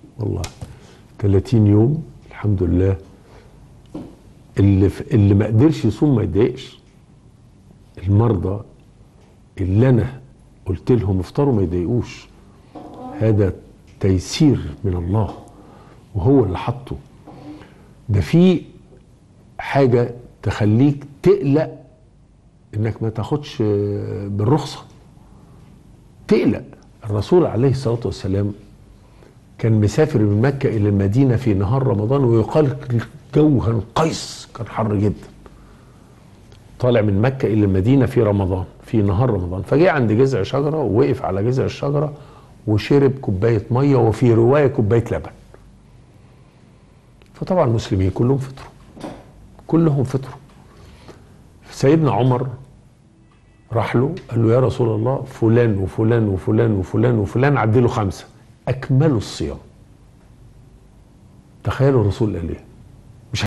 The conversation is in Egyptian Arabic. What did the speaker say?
والله 30 يوم الحمد لله اللي ف... اللي ما قدرش يصوم ما يتضايقش المرضى اللي انا قلت لهم افطروا ما يضايقوش هذا تيسير من الله وهو اللي حطه ده في حاجه تخليك تقلق انك ما تاخدش بالرخصه تقلق الرسول عليه الصلاه والسلام كان مسافر من مكه الى المدينه في نهار رمضان ويقال الجو كان قيس كان حر جدا طالع من مكه الى المدينه في رمضان في نهار رمضان فجاء عند جذع شجره ووقف على جذع الشجره وشرب كوبايه ميه وفي روايه كوبايه لبن فطبعا المسلمين كلهم فطروا كلهم فطروا سيدنا عمر راح له قال له يا رسول الله فلان وفلان وفلان وفلان وفلان عدلوا خمسه اكملوا الصيام تخيلوا الرسول قال ايه